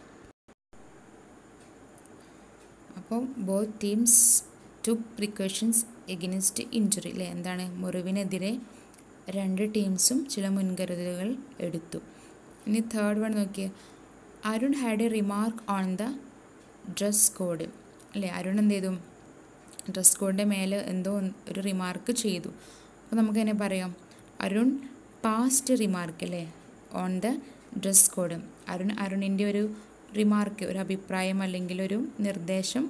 അപ്പോൾ both teams took precautions against injury അല്ലേ എന്താണ് മുറിവിനെതിരെ രണ്ട് ടീംസും ചില മുൻകരുതലുകൾ എടുത്തു ഇനി തേർഡ് വൺ നോക്കിയേ Arun had a remark on the dress code അല്ലേ അരുൺ എന്ത് ചെയ്തു ഡ്രസ് കോഡിൻ്റെ മേലെ എന്തോ ഒരു റിമാർക്ക് ചെയ്തു അപ്പോൾ നമുക്ക് എന്നെ പറയാം അരുൺ പാസ്റ്റ് റിമാർക്ക് അല്ലേ on the dress code Arun അരുണിൻ്റെ ഒരു റിമാർക്ക് ഒരു അഭിപ്രായം അല്ലെങ്കിൽ ഒരു നിർദ്ദേശം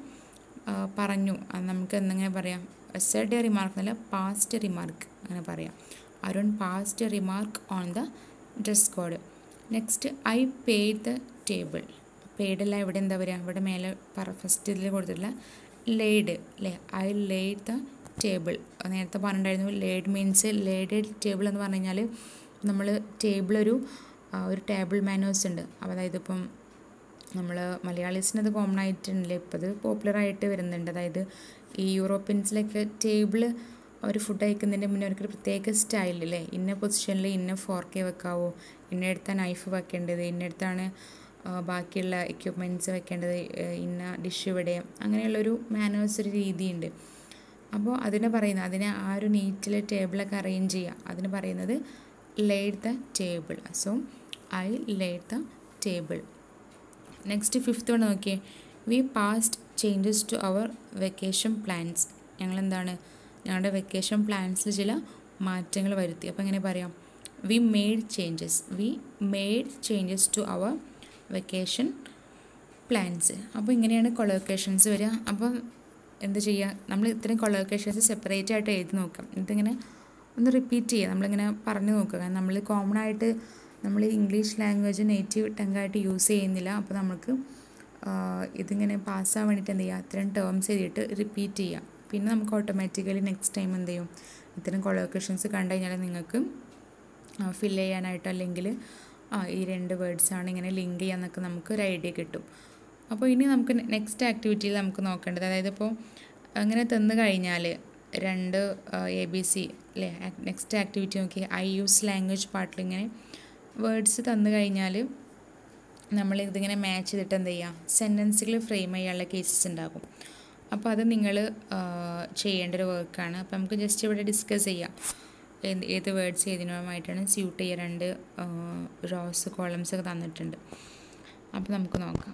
പറഞ്ഞു അത് നമുക്ക് എന്തെങ്ങനെ പറയാം സെഡ് എ റിമാർക്ക് എന്നല്ല പാസ്റ്റ് റിമാർക്ക് അങ്ങനെ പറയാം Arun passed remark on the dress code next I paid the table paid അല്ല ഇവിടെ എന്താ പറയുക ഇവിടെ മേലെ പറ ഫസ്റ്റ് ഇതിൽ കൊടുത്തിട്ടുള്ള ലേഡ് അല്ലേ ഐ ലേഡ് ദ ടേബിൾ നേരത്തെ പറഞ്ഞിട്ടുണ്ടായിരുന്നു ലേഡ് മീൻസ് ലേഡഡ് ടേബിൾ എന്ന് പറഞ്ഞു കഴിഞ്ഞാൽ നമ്മൾ ടേബിൾ ഒരു ഒരു ടേബിൾ മാനേഴ്സ് ഉണ്ട് അതായത് ഇപ്പം നമ്മൾ മലയാളീസിന് അത് കോമൺ ആയിട്ടുണ്ടല്ലേ ഇപ്പോൾ അത് പോപ്പുലറായിട്ട് വരുന്നുണ്ട് അതായത് ഈ യൂറോപ്യൻസിലൊക്കെ ടേബിൾ അവർ ഫുഡ് കഴിക്കുന്നതിൻ്റെ മുന്നേ അവർക്ക് പ്രത്യേക സ്റ്റൈൽ അല്ലേ ഇന്ന പൊസിഷനിൽ ഇന്ന ഫോർക്കേ വെക്കാവോ ഇന്നടുത്ത നൈഫ് വെക്കേണ്ടത് ഇന്നടുത്താണ് ബാക്കിയുള്ള എക്യുപ്മെൻറ്റ്സ് വെക്കേണ്ടത് ഇന്ന ഡിഷ് ഇവിടെ അങ്ങനെയുള്ളൊരു മാനേഴ്സ് ഒരു രീതിയുണ്ട് അപ്പോൾ അതിനെ പറയുന്നത് അതിനെ ആ ഒരു നീറ്റിൽ ടേബിളൊക്കെ അറേഞ്ച് ചെയ്യുക അതിന് പറയുന്നത് laid the table so I laid the table next fifth one നോക്കിയേ we passed changes to our vacation plans ഞങ്ങളെന്താണ് ഞങ്ങളുടെ വെക്കേഷൻ പ്ലാൻസിൽ ചില മാറ്റങ്ങൾ വരുത്തി അപ്പോൾ എങ്ങനെ പറയാം we made changes we made changes to our vacation plans അപ്പോൾ ഇങ്ങനെയാണ് കൊളോക്കേഷൻസ് വരിക അപ്പോൾ എന്ത് ചെയ്യുക നമ്മൾ ഇത്രയും കൊളോക്കേഷൻസ് സെപ്പറേറ്റ് ആയിട്ട് എഴുതി നോക്കാം ഇതിങ്ങനെ ഒന്ന് റിപ്പീറ്റ് ചെയ്യുക നമ്മളിങ്ങനെ പറഞ്ഞു നോക്കുക കാരണം നമ്മൾ കോമൺ ആയിട്ട് നമ്മൾ ഇംഗ്ലീഷ് ലാംഗ്വേജ് നേറ്റീവ് ടങ്ങായിട്ട് യൂസ് ചെയ്യുന്നില്ല അപ്പോൾ നമുക്ക് ഇതിങ്ങനെ പാസ്സാകാൻ വേണ്ടിയിട്ട് എന്ത് ചെയ്യുക ഇത്രയും ടേംസ് എഴുതിയിട്ട് റിപ്പീറ്റ് ചെയ്യുക പിന്നെ നമുക്ക് ഓട്ടോമാറ്റിക്കലി നെക്സ്റ്റ് ടൈം എന്ത് ചെയ്യും ഇത്തരം കൊളോക്കേഷൻസ് കണ്ടു കഴിഞ്ഞാൽ നിങ്ങൾക്ക് ഫില്ല് ചെയ്യാനായിട്ട് അല്ലെങ്കിൽ ആ ഈ രണ്ട് വേർഡ്സാണ് ഇങ്ങനെ ലിങ്ക് ചെയ്യാന്നൊക്കെ നമുക്ക് ഒരു ഐഡിയ കിട്ടും അപ്പോൾ ഇനി നമുക്ക് നെക്സ്റ്റ് ആക്ടിവിറ്റിയിൽ നമുക്ക് നോക്കേണ്ടത് അതായത് ഇപ്പോൾ അങ്ങനെ തന്നു കഴിഞ്ഞാൽ രണ്ട് എ ബി സി അല്ലേ നെക്സ്റ്റ് ആക്ടിവിറ്റി നോക്കി ഐ യൂസ് ലാംഗ്വേജ് പാർട്ടിൽ ഇങ്ങനെ വേർഡ്സ് തന്നു കഴിഞ്ഞാൽ നമ്മൾ ഇതിങ്ങനെ മാച്ച് ചെയ്തിട്ട് എന്ത് ചെയ്യുക സെൻറ്റൻസുകൾ ഫ്രെയിം ചെയ്യാനുള്ള കേസസ് ഉണ്ടാകും അപ്പോൾ അത് നിങ്ങൾ ചെയ്യേണ്ട ഒരു വർക്കാണ് അപ്പോൾ നമുക്ക് ജസ്റ്റ് ഇവിടെ ഡിസ്കസ് ചെയ്യാം ഏത് ഏത് വേർഡ്സ് ഏതിനുമായിട്ടാണ് സ്യൂട്ട് ചെയ്യുക രണ്ട് റോസ് കോളംസ് ഒക്കെ തന്നിട്ടുണ്ട് അപ്പോൾ നമുക്ക് നോക്കാം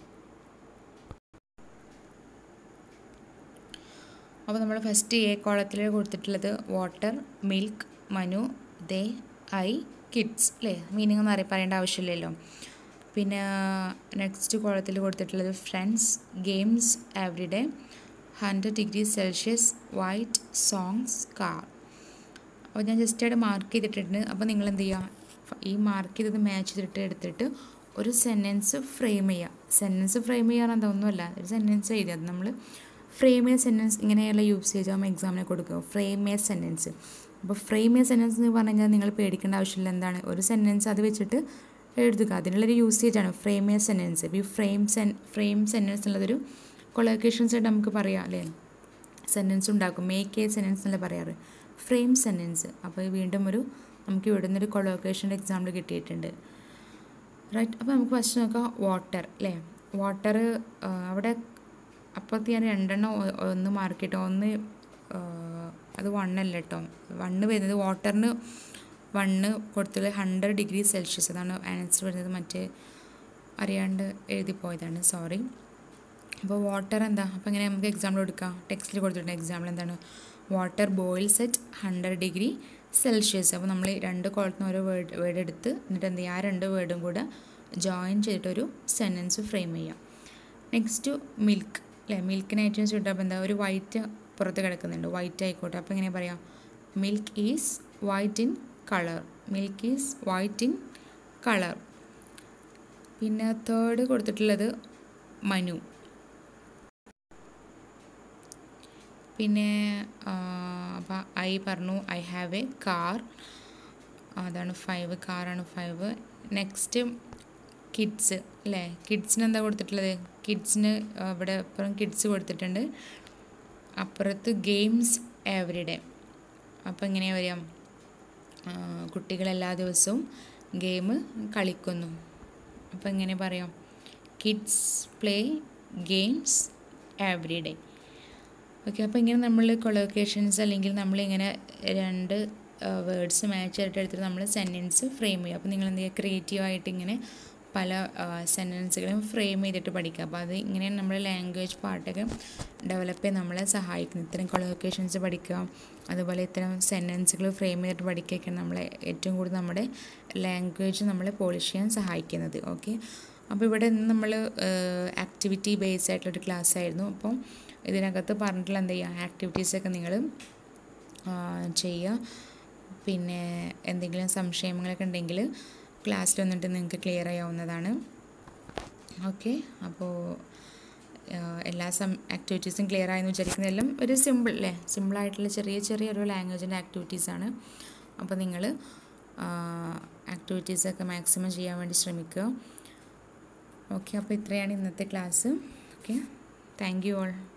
അപ്പോൾ നമ്മൾ ഫസ്റ്റ് എ കോളത്തിൽ കൊടുത്തിട്ടുള്ളത് water milk Manu they I kids അല്ലേ മീനിങ് ഒന്നും അറിയ പറയേണ്ട ആവശ്യമില്ലല്ലോ പിന്നെ നെക്സ്റ്റ് കോളത്തിൽ കൊടുത്തിട്ടുള്ളത് friends games every day hundred degree celsius white songs car അപ്പോൾ ഞാൻ ജസ്റ്റ് അവിടെ മാർക്ക് ചെയ്തിട്ടുണ്ട് അപ്പോൾ നിങ്ങൾ എന്ത് ചെയ്യുക ഈ മാർക്ക് ചെയ്തത് മാച്ച് ചെയ്തിട്ട് എടുത്തിട്ട് ഒരു സെൻറ്റൻസ് ഫ്രെയിം ചെയ്യുക സെൻറ്റൻസ് ഫ്രെയിം ചെയ്യാൻ എന്താ ഒന്നുമല്ല ഒരു സെൻറ്റൻസ് എഴുതി അത് നമ്മൾ ഫ്രെയിം ചെയ്ത സെൻറ്റൻസ് ഇങ്ങനെയുള്ള യൂസേജ് ആകുമ്പോൾ എക്സാമിന് കൊടുക്കുക ഫ്രെയിം ചെയ്ത സെൻറ്റൻസ് അപ്പോൾ ഫ്രെയിം ചെയ്ത സെൻറ്റൻസ് എന്ന് പറഞ്ഞു കഴിഞ്ഞാൽ നിങ്ങൾ പേടിക്കേണ്ട ആവശ്യമില്ല എന്താണ് ഒരു സെൻറ്റൻസ് അത് വെച്ചിട്ട് എഴുതുക അതിനുള്ളൊരു യൂസേജ് ആണ് ഫ്രെയിം എ സെൻറ്റൻസ് ഈ ഫ്രെയിം സെൻ ഫ്രെയിം സെൻറ്റൻസ് എന്നുള്ളതൊരു കൊളോക്കേഷൻസ് ആയിട്ട് നമുക്ക് പറയാം അല്ലേ സെൻറ്റൻസ് ഉണ്ടാക്കും മേക്ക് എ സെൻറ്റൻസ് എന്നല്ല പറയാറ് ഫ്രെയിം സെൻറ്റൻസ് അപ്പോൾ വീണ്ടും ഒരു നമുക്ക് ഇവിടെ നിന്നൊരു കൊളോക്കേഷൻ്റെ എക്സാമ്പിൾ കിട്ടിയിട്ടുണ്ട് റൈറ്റ് അപ്പോൾ നമുക്ക് ഫസ്റ്റ് നോക്കാം വാട്ടർ അല്ലേ വാട്ടർ അവിടെ അപ്പോഴത്തെ ഞാൻ രണ്ടെണ്ണം ഒ- ഒന്ന് മാർക്ക് ചെയ്ട്ടോ ഒന്ന് ആ, അത് വണ്ണല്ല കേട്ടോ വണ്ണ് വരുന്നത് വാട്ടറിന് വണ്ണ് കൊടുത്തത് ഹൺഡ്രഡ് ഡിഗ്രി സെൽഷ്യസ് അതാണ് ആൻസർ വരുന്നത് മറ്റേ അറിയാണ്ട് എഴുതിപ്പോയതാണ് സോറി അപ്പോൾ വാട്ടർ എന്താ അപ്പോൾ ഇങ്ങനെ നമുക്ക് എക്സാമ്പിൾ കൊടുക്കാം ടെക്സ്റ്റിൽ കൊടുത്തിട്ടുണ്ട് എക്സാമ്പിൾ എന്താണ് water boils at hundred degree celsius അപ്പോൾ നമ്മൾ രണ്ട് കോളത്തിന് ഓരോ വേർഡ് വേർഡ് എടുത്ത് എന്നിട്ട് എന്ത് ചെയ്യുക ആ രണ്ട് വേർഡും കൂടെ ജോയിൻ ചെയ്തിട്ടൊരു സെൻറ്റൻസ് ഫ്രെയിം ചെയ്യാം നെക്സ്റ്റ് മിൽക്ക് അല്ലേ മിൽക്കിന് ഏറ്റവും സ്യൂട്ടബിൾ എന്താ ഒരു വൈറ്റ് പുറത്ത് കിടക്കുന്നുണ്ട് വൈറ്റ് ആയിക്കോട്ടെ അപ്പോൾ എങ്ങനെ പറയാം milk is white in colour milk is white in colour പിന്നെ തേർഡ് കൊടുത്തിട്ടുള്ളത് മനു പിന്നെ അപ്പം ഐ പറഞ്ഞു ഐ ഹാവ് എ കാർ അതാണ് ഫൈവ് കാറാണ് ഫൈവ് നെക്സ്റ്റ് കിഡ്സ് അല്ലേ കിഡ്സിന് എന്താ കൊടുത്തിട്ടുള്ളത് കിഡ്സിന് ഇവിടെ അപ്പുറം കിഡ്സ് കൊടുത്തിട്ടുണ്ട് അപ്പുറത്ത് ഗെയിംസ് എവറിഡേ അപ്പോൾ എങ്ങനെയാണ് വരിക ആ, കുട്ടികൾ എല്ലാ ദിവസവും ഗെയിം കളിക്കുന്നു അപ്പോൾ എങ്ങനെ പറയാം kids play games every day okay അപ്പോൾ ഇങ്ങനെ നമ്മൾ കൊളോക്കേഷൻസ് അല്ലെങ്കിൽ നമ്മളിങ്ങനെ രണ്ട് വേർഡ്സ് മാച്ച് ആയിട്ട് എടുത്തിട്ട് നമ്മൾ സെൻറ്റൻസ് ഫ്രെയിം ചെയ്യും അപ്പോൾ നിങ്ങൾ എന്ത് ചെയ്യുക ക്രിയേറ്റീവായിട്ട് ഇങ്ങനെ പല സെൻറ്റൻസുകളും ഫ്രെയിം ചെയ്തിട്ട് പഠിക്കുക അപ്പോൾ അത് ഇങ്ങനെ നമ്മുടെ ലാംഗ്വേജ് പാട്ടൊക്കെ ഡെവലപ്പ് ചെയ്യാൻ നമ്മളെ സഹായിക്കുന്നു ഇത്തരം കൊളോക്കേഷൻസ് പഠിക്കുക അതുപോലെ ഇത്തരം സെൻറ്റൻസുകൾ ഫ്രെയിം ചെയ്തിട്ട് പഠിക്കുകയൊക്കെ നമ്മളെ ഏറ്റവും കൂടുതൽ നമ്മുടെ ലാംഗ്വേജ് നമ്മളെ പോളിഷ് ചെയ്യാൻ സഹായിക്കുന്നത് ഓക്കെ അപ്പോൾ ഇവിടെ നിന്ന് നമ്മൾ ആക്ടിവിറ്റി ബേസ്ഡ് ആയിട്ടുള്ളൊരു ക്ലാസ് ആയിരുന്നു അപ്പം ഇതിനകത്ത് പറഞ്ഞിട്ടുള്ള എന്ത് ചെയ്യുക ആക്ടിവിറ്റീസൊക്കെ നിങ്ങൾ ചെയ്യുക പിന്നെ എന്തെങ്കിലും സംശയങ്ങളൊക്കെ ഉണ്ടെങ്കിൽ ക്ലാസ്സിൽ വന്നിട്ട് നിങ്ങൾക്ക് ക്ലിയർ ചെയ്യാവുന്നതാണ് ഓക്കെ അപ്പോൾ എല്ലാ സം ആക്ടിവിറ്റീസും ക്ലിയർ ആയെന്ന് വിചാരിക്കുന്നതെല്ലാം ഒരു സിമ്പിൾ അല്ലേ സിമ്പിളായിട്ടുള്ള ചെറിയ ചെറിയ ഒരു ലാംഗ്വേജിൻ്റെ ആക്ടിവിറ്റീസാണ് അപ്പോൾ നിങ്ങൾ ആക്ടിവിറ്റീസൊക്കെ മാക്സിമം ചെയ്യാൻ വേണ്ടി ശ്രമിക്കുക ഓക്കെ അപ്പോൾ ഇത്രയാണ് ഇന്നത്തെ class okay thank you all